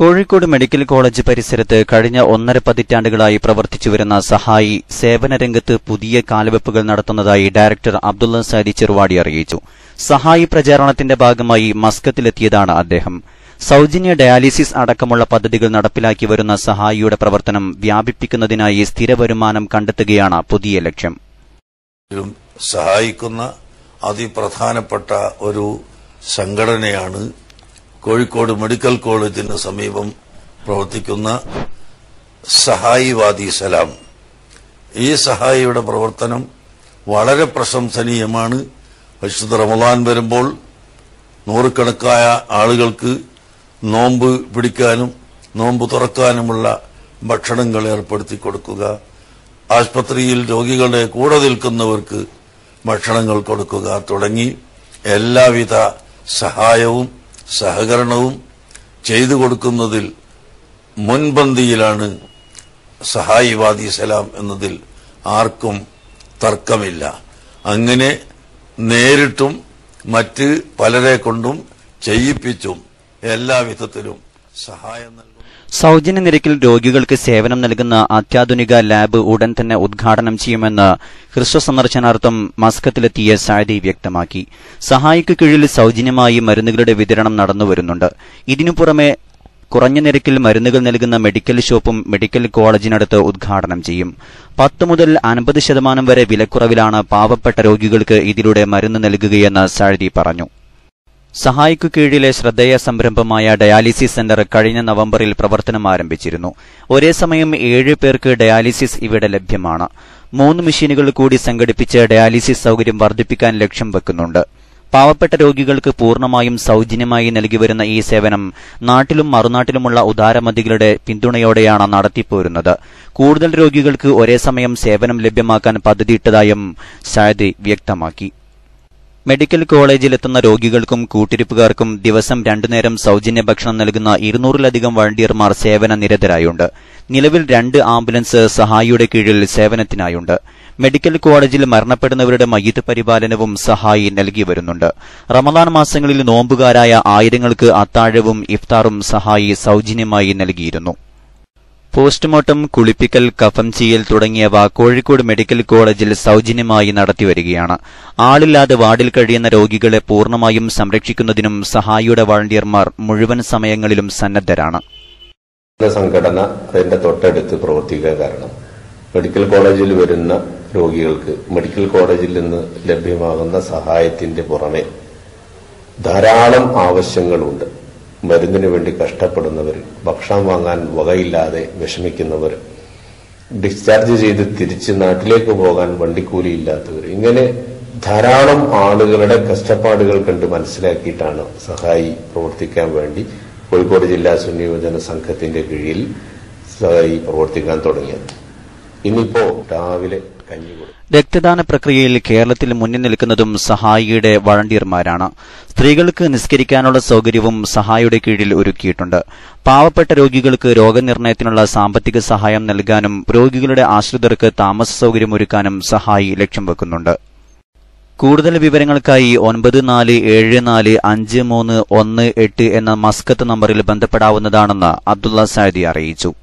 Kozhikode medical college പരിസരത്ത് കഴിഞ്ഞ ഒന്നര പതിറ്റാണ്ടുകളായി പ്രവർത്തിച്ചുവരുന്ന സഹായി സേവനരംഗത്ത് പുതിയ കാൽവെപ്പുകൾ നടത്തുന്നതായി ഡയറക്ടർ അബ്ദുള്ള സാദി ചെറുവാടി അറിയിച്ചു സഹായി പ്രചാരണത്തിന്റെ ഭാഗമായി മസ്കത്തിലെത്തിയതാണ് അദ്ദേഹം സൌജന്യ ഡയാലിസിസ് അടക്കമുള്ള പദ്ധതികൾ നടപ്പിലാക്കി വരുന്ന സഹായിയുടെ പ്രവർത്തനം വ്യാപിപ്പിക്കുന്നതിനായി സ്ഥിര വരുമാനം കണ്ടെത്തുകയാണ് പുതിയ ലക്ഷ്യം ും സഹായിക്കുന്ന അതിപ്രധാനപ്പെട്ട ഒരു സംഘടനയാണ് കോഴിക്കോട് മെഡിക്കൽ കോളേജിന് സമീപം പ്രവർത്തിക്കുന്ന സഹായി വാദി സലാം ഈ സഹായിയുടെ പ്രവർത്തനം വളരെ പ്രശംസനീയമാണ് വിശുദ്ധ റമദാൻ വരുമ്പോൾ നൂറുകണക്കായ ആളുകൾക്ക് നോമ്പ് പിടിക്കാനും നോമ്പ് തുറക്കാനുമുള്ള ഭക്ഷണങ്ങൾ ഏർപ്പെടുത്തി കൊടുക്കുക ആശുപത്രിയിൽ രോഗികളുടെ കൂടെ നിൽക്കുന്നവർക്ക് ഭക്ഷണങ്ങൾ കൊടുക്കുക തുടങ്ങി എല്ലാവിധ സഹായവും സഹകരണവും ചെയ്തു കൊടുക്കുന്നതിൽ മുൻപന്തിയിലാണ് സഹായി വാദി സലാം എന്നതിൽ ആർക്കും തർക്കമില്ല അങ്ങനെ നേരിട്ടും മറ്റ് പലരെ കൊണ്ടും ചെയ്യിപ്പിച്ചും എല്ലാവിധത്തിലും സഹായം നൽകും സൌജന്യ നിരക്കിൽ രോഗികൾക്ക് സേവനം നൽകുന്ന അത്യാധുനിക ലാബ് ഉടൻ തന്നെ ഉദ്ഘാടനം ചെയ്യുമെന്ന് ഹ്രസ്വ സന്ദർശനാർത്ഥം മസ്കത്തിലെത്തിയ സാദി വ്യക്തമാക്കി സഹായിക്കു കീഴിൽ സൌജന്യമായി മരുന്നുകളുടെ വിതരണം നടന്നുവരുന്നുണ്ട് ഇതിനു പുറമെ കുറഞ്ഞ നിരക്കിൽ മരുന്നുകൾ നൽകുന്ന മെഡിക്കൽ ഷോപ്പും മെഡിക്കൽ കോളേജിനടുത്ത് ഉദ്ഘാടനം ചെയ്യും പത്ത് മുതൽ അൻപത് ശതമാനം വരെ വിലക്കുറവിലാണ് പാവപ്പെട്ട രോഗികൾക്ക് ഇതിലൂടെ മരുന്ന് നൽകുകയെന്ന് സാഴ്തി പറഞ്ഞു സഹായിക്കു കീഴിലെ ശ്രദ്ധേയ സംരംഭമായ ഡയാലിസിസ് സെന്റർ കഴിഞ്ഞ നവംബറിൽ പ്രവർത്തനം ആരംഭിച്ചിരുന്നു ഒരേ സമയം ഏഴ് പേർക്ക് ഡയാലിസിസ് ഇവിടെ ലഭ്യമാണ് മൂന്ന് മെഷീനുകൾ കൂടി സംഘടിപ്പിച്ച് ഡയാലിസിസ് സൌകര്യം വർദ്ധിപ്പിക്കാൻ ലക്ഷ്യം വെക്കുന്നുണ്ട് പാവപ്പെട്ട രോഗികൾക്ക് പൂർണ്ണമായും സൌജന്യമായി നൽകിവരുന്ന ഈ സേവനം നാട്ടിലും മറുനാട്ടിലുമുള്ള ഉദാരമതികളുടെ പിന്തുണയോടെയാണ് നടത്തിപ്പോരുന്നത് കൂടുതൽ രോഗികൾക്ക് ഒരേ സമയം സേവനം ലഭ്യമാക്കാൻ പദ്ധതിയിട്ടതായും സാദി വ്യക്തമാക്കി മെഡിക്കൽ കോളേജിലെത്തുന്ന രോഗികൾക്കും കൂട്ടിരിപ്പുകാർക്കും ദിവസം രണ്ടുനേരം സൌജന്യ ഭക്ഷണം നൽകുന്ന ഇരുന്നൂറിലധികം വളണ്ടിയർമാർ സേവന നിരതരായുണ്ട് നിലവിൽ രണ്ട് ആംബുലൻസ് സഹായിയുടെ കീഴിൽ സേവനത്തിനായുണ്ട് മെഡിക്കൽ കോളേജിൽ മരണപ്പെടുന്നവരുടെ മയ്യത്ത് പരിപാലനവും സഹായി നൽകി വരുന്നുണ്ട് റമദാൻ മാസങ്ങളിൽ നോമ്പുകാരായ ആയിരങ്ങൾക്ക് അത്താഴവും ഇഫ്താറും സഹായി സൌജന്യമായി നൽകിയിരുന്നു പോസ്റ്റ്മോർട്ടം കുളിപ്പിക്കൽ കഫം ചെയ്യൽ തുടങ്ങിയവ കോഴിക്കോട് മെഡിക്കൽ കോളേജിൽ സൌജന്യമായി നടത്തിവരികയാണ് ആളില്ലാതെ വാർഡിൽ കഴിയുന്ന രോഗികളെ പൂർണ്ണമായും സംരക്ഷിക്കുന്നതിനും സഹായിയുടെ വളണ്ടിയർമാർ മുഴുവൻ സമയങ്ങളിലും സന്നദ്ധരാണ് സംഘടന അതിന്റെ തൊട്ടടുത്ത് പ്രവർത്തിക്കാൻ കാരണം മെഡിക്കൽ കോളേജിൽ വരുന്ന രോഗികൾക്ക് മെഡിക്കൽ കോളേജിൽ നിന്ന് ലഭ്യമാകുന്ന സഹായത്തിന്റെ പുറമെ ധാരാളം ആവശ്യങ്ങളുണ്ട് മരുന്നിനു വേണ്ടി കഷ്ടപ്പെടുന്നവർ ഭക്ഷണം വാങ്ങാൻ വകയില്ലാതെ വിഷമിക്കുന്നവർ ഡിസ്ചാർജ് ചെയ്ത് തിരിച്ച് നാട്ടിലേക്ക് പോകാൻ വണ്ടിക്കൂലിയില്ലാത്തവർ ഇങ്ങനെ ധാരാളം ആളുകളുടെ കഷ്ടപ്പാടുകൾ കണ്ട് മനസ്സിലാക്കിയിട്ടാണ് സഹായി പ്രവർത്തിക്കാൻ വേണ്ടി കോഴിക്കോട് ജില്ലാ സുന്നിയോജന സംഘത്തിന്റെ കീഴിൽ സഹായി പ്രവർത്തിക്കാൻ തുടങ്ങിയത് ഇന്നിപ്പോ രാവിലെ കഞ്ഞി കൊടുക്കും രക്തദാന പ്രക്രിയയിൽ കേരളത്തിൽ മുന്നിൽ നിൽക്കുന്നതും സഹായിയുടെ വളണ്ടിയർമാരാണ് സ്ത്രീകൾക്ക് നിസ്കരിക്കാനുള്ള സൌകര്യവും സഹായിയുടെ കീഴിൽ ഒരുക്കിയിട്ടുണ്ട് പാവപ്പെട്ട രോഗികൾക്ക് രോഗനിർണയത്തിനുള്ള സാമ്പത്തിക സഹായം നൽകാനും രോഗികളുടെ ആശ്രിതർക്ക് താമസ സൌകര്യമൊരുക്കാനും സഹായി ലക്ഷ്യം വെക്കുന്നുണ്ട് കൂടുതൽ വിവരങ്ങൾക്കായി ഒൻപത് നാല് ഏഴ് നാല് അഞ്ച് മൂന്ന് ഒന്ന് എട്ട് എന്ന മസ്കത്ത് നമ്പറിൽ ബന്ധപ്പെടാവുന്നതാണെന്ന് അബ്ദുള്ള സാദി അറിയിച്ചു